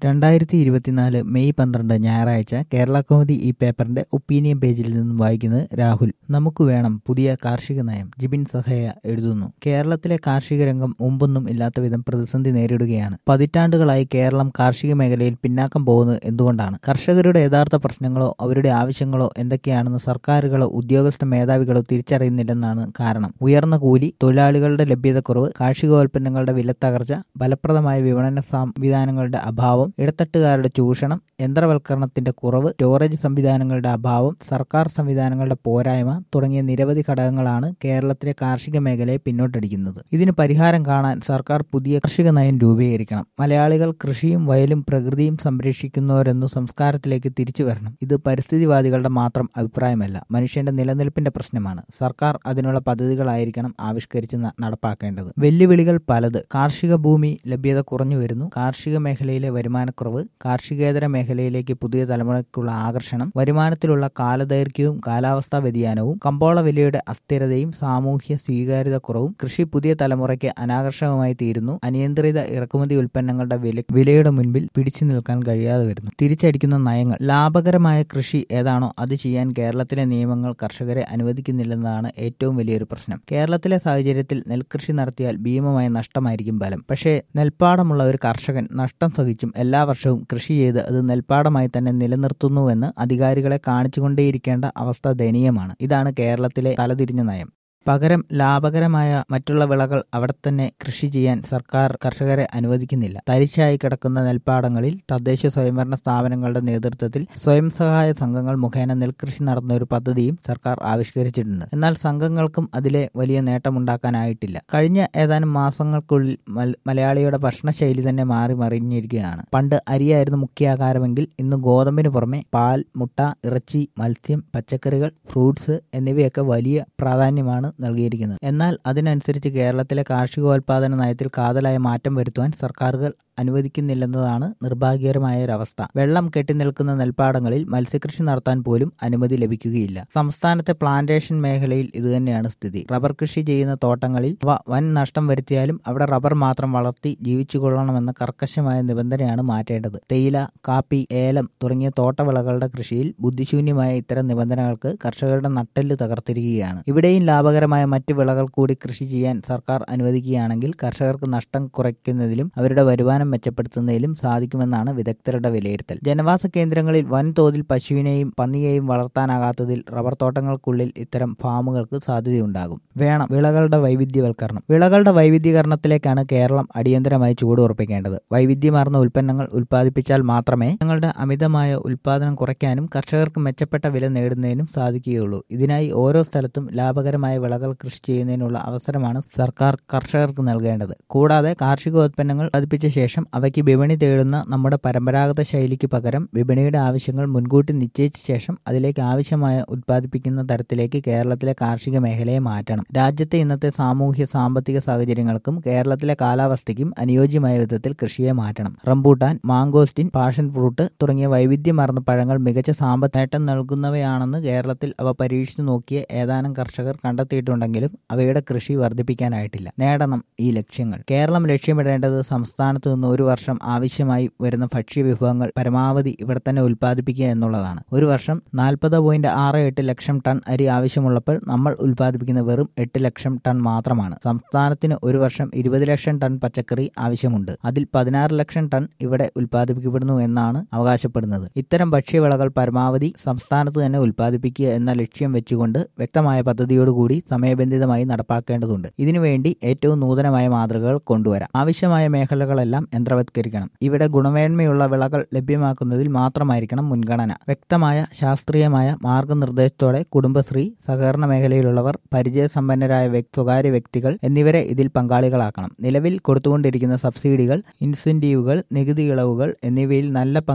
രണ്ടായിരത്തി ഇരുപത്തിനാല് മെയ് പന്ത്രണ്ട് ഞായറാഴ്ച കേരള കൗമുദി ഈ പേപ്പറിന്റെ ഒപ്പീനിയൻ പേജിൽ നിന്നും വായിക്കുന്നത് രാഹുൽ നമുക്ക് വേണം പുതിയ കാർഷിക നയം ജിബിൻ സഹയ എഴുതുന്നു കേരളത്തിലെ കാർഷിക രംഗം മുമ്പൊന്നും ഇല്ലാത്ത വിധം പ്രതിസന്ധി നേരിടുകയാണ് പതിറ്റാണ്ടുകളായി കേരളം കാർഷിക മേഖലയിൽ പിന്നാക്കം പോകുന്നത് എന്തുകൊണ്ടാണ് കർഷകരുടെ യഥാർത്ഥ പ്രശ്നങ്ങളോ അവരുടെ ആവശ്യങ്ങളോ എന്തൊക്കെയാണെന്ന് സർക്കാരുകളോ ഉദ്യോഗസ്ഥ മേധാവികളോ തിരിച്ചറിയുന്നില്ലെന്നാണ് കാരണം ഉയർന്ന കൂലി തൊഴിലാളികളുടെ ലഭ്യതക്കുറവ് കാർഷികോൽപ്പന്നങ്ങളുടെ വിലത്തകർച്ച ഫലപ്രദമായ വിപണന സംവിധാനങ്ങളുടെ അഭാവം ഇടത്തട്ടുകാരുടെ ചൂഷണം യന്ത്രവൽക്കരണത്തിന്റെ കുറവ് സ്റ്റോറേജ് സംവിധാനങ്ങളുടെ അഭാവം സർക്കാർ സംവിധാനങ്ങളുടെ പോരായ്മ തുടങ്ങിയ നിരവധി ഘടകങ്ങളാണ് കേരളത്തിലെ കാർഷിക മേഖലയെ പിന്നോട്ടടിക്കുന്നത് ഇതിന് പരിഹാരം കാണാൻ സർക്കാർ പുതിയ കാർഷിക നയം രൂപീകരിക്കണം മലയാളികൾ കൃഷിയും വയലും പ്രകൃതിയും സംരക്ഷിക്കുന്നവരെന്നു സംസ്കാരത്തിലേക്ക് തിരിച്ചു വരണം ഇത് പരിസ്ഥിതിവാദികളുടെ മാത്രം അഭിപ്രായമല്ല മനുഷ്യന്റെ നിലനിൽപ്പിന്റെ പ്രശ്നമാണ് സർക്കാർ അതിനുള്ള പദ്ധതികളായിരിക്കണം ആവിഷ്കരിച്ച് ന- നടപ്പാക്കേണ്ടത് വെല്ലുവിളികൾ പലത് കാർഷിക ഭൂമി ലഭ്യത കുറഞ്ഞു വരുന്നു കാർഷിക മേഖലയിലെ വരുമാനക്കുറവ് കാർഷികേതര മേഖലയിലേക്ക് പുതിയ തലമുറയ്ക്കുള്ള ആകർഷണം വരുമാനത്തിലുള്ള കാലദൈർഘ്യവും കാലാവസ്ഥാ വ്യതിയാനവും കമ്പോള വിലയുടെ അസ്ഥിരതയും സാമൂഹ്യ സ്വീകാര്യത കുറവും കൃഷി പുതിയ തലമുറയ്ക്ക് അനാകർഷകമായി തീരുന്നു അനിയന്ത്രിത ഇറക്കുമതി ഉൽപ്പന്നങ്ങളുടെ വില വിലയുടെ മുൻപിൽ പിടിച്ചു നിൽക്കാൻ കഴിയാതെ വരുന്നു തിരിച്ചടിക്കുന്ന നയങ്ങൾ ലാഭകരമായ കൃഷി ഏതാണോ അത് ചെയ്യാൻ കേരളത്തിലെ നിയമങ്ങൾ കർഷകരെ അനുവദിക്കുന്നില്ലെന്നതാണ് ഏറ്റവും വലിയൊരു പ്രശ്നം കേരളത്തിലെ സാഹചര്യത്തിൽ നെൽകൃഷി നടത്തിയാൽ ഭീമമായ നഷ്ടമായിരിക്കും ഫലം പക്ഷേ നെൽപ്പാടമുള്ള ഒരു കർഷകൻ നഷ്ടം സഹിച്ചും എല്ലാ വർഷവും കൃഷി ചെയ്ത് അത് നെൽപ്പാടമായി തന്നെ നിലനിർത്തുന്നുവെന്ന് അധികാരികളെ കാണിച്ചുകൊണ്ടേയിരിക്കേണ്ട അവസ്ഥ ദയനീയമാണ് ഇതാണ് കേരളത്തിലെ തലതിരിഞ്ഞ നയം പകരം ലാഭകരമായ മറ്റുള്ള വിളകൾ അവിടെ തന്നെ കൃഷി ചെയ്യാൻ സർക്കാർ കർഷകരെ അനുവദിക്കുന്നില്ല തരിശായി കിടക്കുന്ന നെൽപ്പാടങ്ങളിൽ തദ്ദേശ സ്വയംഭരണ സ്ഥാപനങ്ങളുടെ നേതൃത്വത്തിൽ സ്വയം സഹായ സംഘങ്ങൾ മുഖേന നെൽകൃഷി നടത്തുന്ന ഒരു പദ്ധതിയും സർക്കാർ ആവിഷ്കരിച്ചിട്ടുണ്ട് എന്നാൽ സംഘങ്ങൾക്കും അതിലെ വലിയ നേട്ടമുണ്ടാക്കാനായിട്ടില്ല കഴിഞ്ഞ ഏതാനും മാസങ്ങൾക്കുള്ളിൽ മൽ- മലയാളിയുടെ ഭക്ഷണശൈലി തന്നെ മാറി മറിഞ്ഞിരിക്കുകയാണ് പണ്ട് അരിയായിരുന്നു മുഖ്യ ആഹാരമെങ്കിൽ ഇന്ന് ഗോതമ്പിന് പുറമെ പാൽ മുട്ട ഇറച്ചി മത്സ്യം പച്ചക്കറികൾ ഫ്രൂട്ട്സ് എന്നിവയൊക്കെ വലിയ പ്രാധാന്യമാണ് നൽകിയിരിക്കുന്നത് എന്നാൽ അതിനനുസരിച്ച് കേരളത്തിലെ കാർഷികോൽപാദന നയത്തിൽ കാതലായ മാറ്റം വരുത്തുവാൻ സർക്കാരുകൾ അനുവദിക്കുന്നില്ലെന്നതാണ് നിർഭാഗ്യകരമായ ഒരവസ്ഥ വെള്ളം കെട്ടിനിൽക്കുന്ന നെൽപ്പാടങ്ങളിൽ മത്സ്യകൃഷി നടത്താൻ പോലും അനുമതി ലഭിക്കുകയില്ല സംസ്ഥാനത്തെ പ്ലാന്റേഷൻ മേഖലയിൽ ഇതുതന്നെയാണ് സ്ഥിതി റബ്ബർ കൃഷി ചെയ്യുന്ന തോട്ടങ്ങളിൽ അവ വൻ നഷ്ടം വരുത്തിയാലും അവിടെ റബ്ബർ മാത്രം വളർത്തി ജീവിച്ചുകൊള്ളണമെന്ന കർക്കശമായ നിബന്ധനയാണ് മാറ്റേണ്ടത് തേയില കാപ്പി ഏലം തുടങ്ങിയ തോട്ടവിളകളുടെ കൃഷിയിൽ ബുദ്ധിശൂന്യമായ ഇത്തരം നിബന്ധനകൾക്ക് കർഷകരുടെ നട്ടെല്ല് തകർത്തിരിക്കുകയാണ് ഇവിടെയും ലാഭകരമായ മറ്റ് വിളകൾ കൂടി കൃഷി ചെയ്യാൻ സർക്കാർ അനുവദിക്കുകയാണെങ്കിൽ കർഷകർക്ക് നഷ്ടം കുറയ്ക്കുന്നതിലും അവരുടെ വരുമാനം മെച്ചപ്പെടുത്തുന്നതിലും സാധിക്കുമെന്നാണ് വിദഗ്ധരുടെ വിലയിരുത്തൽ ജനവാസ കേന്ദ്രങ്ങളിൽ വൻതോതിൽ പശുവിനെയും പന്നിയെയും വളർത്താനാകാത്തതിൽ റബ്ബർ തോട്ടങ്ങൾക്കുള്ളിൽ ഇത്തരം ഫാമുകൾക്ക് സാധ്യതയുണ്ടാകും വേണം വിളകളുടെ വൈവിധ്യവൽക്കരണം വിളകളുടെ വൈവിധ്യീകരണത്തിലേക്കാണ് കേരളം അടിയന്തരമായി ചുവടുറപ്പിക്കേണ്ടത് വൈവിധ്യമാർന്ന ഉൽപ്പന്നങ്ങൾ ഉൽപ്പാദിപ്പിച്ചാൽ മാത്രമേ ഞങ്ങളുടെ അമിതമായ ഉൽപ്പാദനം കുറയ്ക്കാനും കർഷകർക്ക് മെച്ചപ്പെട്ട വില നേടുന്നതിനും സാധിക്കുകയുള്ളൂ ഇതിനായി ഓരോ സ്ഥലത്തും ലാഭകരമായ വിളകൾ കൃഷി ചെയ്യുന്നതിനുള്ള അവസരമാണ് സർക്കാർ കർഷകർക്ക് നൽകേണ്ടത് കൂടാതെ കാർഷികോൽപ്പന്നങ്ങൾ ഉൽപ്പാദിപ്പിച്ച ശേഷം അവയ്ക്ക് വിപണി തേടുന്ന നമ്മുടെ പരമ്പരാഗത ശൈലിക്ക് പകരം വിപണിയുടെ ആവശ്യങ്ങൾ മുൻകൂട്ടി നിശ്ചയിച്ച ശേഷം അതിലേക്ക് ആവശ്യമായ ഉൽപ്പാദിപ്പിക്കുന്ന തരത്തിലേക്ക് കേരളത്തിലെ കാർഷിക മേഖലയെ മാറ്റണം രാജ്യത്തെ ഇന്നത്തെ സാമൂഹ്യ സാമ്പത്തിക സാഹചര്യങ്ങൾക്കും കേരളത്തിലെ കാലാവസ്ഥയ്ക്കും അനുയോജ്യമായ വിധത്തിൽ കൃഷിയെ മാറ്റണം റംബൂട്ടാൻ മാങ്കോസ്റ്റിൻ പാഷൻ ഫ്രൂട്ട് തുടങ്ങിയ വൈവിധ്യമാർന്ന പഴങ്ങൾ മികച്ച സാമ്പത്തിക നേട്ടം നൽകുന്നവയാണെന്ന് കേരളത്തിൽ അവ പരീക്ഷിച്ചു നോക്കിയ ഏതാനും കർഷകർ കണ്ടെത്തിയിട്ടുണ്ടെങ്കിലും അവയുടെ കൃഷി വർദ്ധിപ്പിക്കാനായിട്ടില്ല നേടണം ഈ ലക്ഷ്യങ്ങൾ കേരളം ലക്ഷ്യമിടേണ്ടത് സംസ്ഥാനത്ത് നിന്ന് ഒരു വർഷം ആവശ്യമായി വരുന്ന ഭക്ഷ്യവിഭവങ്ങൾ പരമാവധി ഇവിടെ തന്നെ ഉൽപ്പാദിപ്പിക്കുക എന്നുള്ളതാണ് ഒരു വർഷം നാൽപ്പത് പോയിന്റ് ആറ് എട്ട് ലക്ഷം ടൺ അരി ആവശ്യമുള്ളപ്പോൾ നമ്മൾ ഉൽപ്പാദിപ്പിക്കുന്ന വെറും എട്ട് ലക്ഷം ടൺ മാത്രമാണ് സംസ്ഥാനത്തിന് ഒരു വർഷം ഇരുപത് ലക്ഷം ടൺ പച്ചക്കറി ആവശ്യമുണ്ട് അതിൽ പതിനാറ് ലക്ഷം ടൺ ഇവിടെ ഉൽപ്പാദിപ്പിക്കപ്പെടുന്നു എന്നാണ് അവകാശപ്പെടുന്നത് ഇത്തരം ഭക്ഷ്യവിളകൾ പരമാവധി സംസ്ഥാനത്ത് തന്നെ ഉൽപ്പാദിപ്പിക്കുക എന്ന ലക്ഷ്യം വെച്ചുകൊണ്ട് വ്യക്തമായ പദ്ധതിയോടുകൂടി സമയബന്ധിതമായി നടപ്പാക്കേണ്ടതുണ്ട് ഇതിനുവേണ്ടി ഏറ്റവും നൂതനമായ മാതൃകകൾ കൊണ്ടുവരാം ആവശ്യമായ മേഖലകളെല്ലാം യന്ത്രവത്കരിക്കണം ഇവിടെ ഗുണമേന്മയുള്ള വിളകൾ ലഭ്യമാക്കുന്നതിൽ മാത്രമായിരിക്കണം മുൻഗണന വ്യക്തമായ ശാസ്ത്രീയമായ മാർഗനിർദ്ദേശത്തോടെ കുടുംബശ്രീ സഹകരണ മേഖലയിലുള്ളവർ പരിചയസമ്പന്നരായ വ്യക്- സ്വകാര്യ വ്യക്തികൾ എന്നിവരെ ഇതിൽ പങ്കാളികളാക്കണം നിലവിൽ കൊടുത്തുകൊണ്ടിരിക്കുന്ന സബ്സിഡികൾ ഇൻസെന്റീവുകൾ നികുതി ഇളവുകൾ എന്നിവയിൽ നല്ല പങ്ക്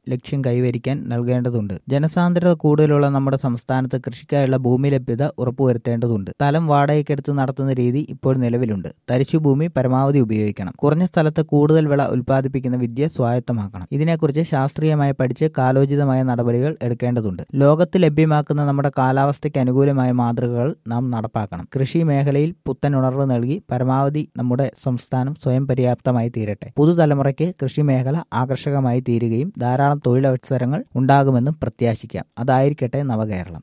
ലക്ഷ്യം കൈവരിക്കാൻ നൽകേണ്ടതുണ്ട് ജനസാന്ദ്രത കൂടുതലുള്ള നമ്മുടെ സംസ്ഥാനത്ത് കൃഷിക്കായുള്ള ഭൂമി ലഭ്യത ഉറപ്പുവരുത്തേണ്ടതുണ്ട് സ്ഥലം വാടകയ്ക്കെടുത്ത് നടത്തുന്ന രീതി ഇപ്പോൾ നിലവിലുണ്ട് തരിശുഭൂമി പരമാവധി ഉപയോഗിക്കണം കുറഞ്ഞ സ്ഥലത്ത് കൂടുതൽ വിള ഉൽപ്പാദിപ്പിക്കുന്ന വിദ്യ സ്വായത്തമാക്കണം ഇതിനെക്കുറിച്ച് ശാസ്ത്രീയമായി പഠിച്ച് കാലോചിതമായ നടപടികൾ എടുക്കേണ്ടതുണ്ട് ലോകത്ത് ലഭ്യമാക്കുന്ന നമ്മുടെ കാലാവസ്ഥയ്ക്ക് അനുകൂലമായ മാതൃകകൾ നാം നടപ്പാക്കണം കൃഷി മേഖലയിൽ പുത്തൻ ഉണർവ് നൽകി പരമാവധി നമ്മുടെ സംസ്ഥാനം സ്വയം പര്യാപ്തമായി തീരട്ടെ പുതുതലമുറയ്ക്ക് കൃഷി മേഖല ആകർഷകമായി തീരുകയും ധാരാളം തൊഴിലവസരങ്ങൾ ഉണ്ടാകുമെന്നും പ്രത്യാശിക്കാം അതായിരിക്കട്ടെ നവകേരളം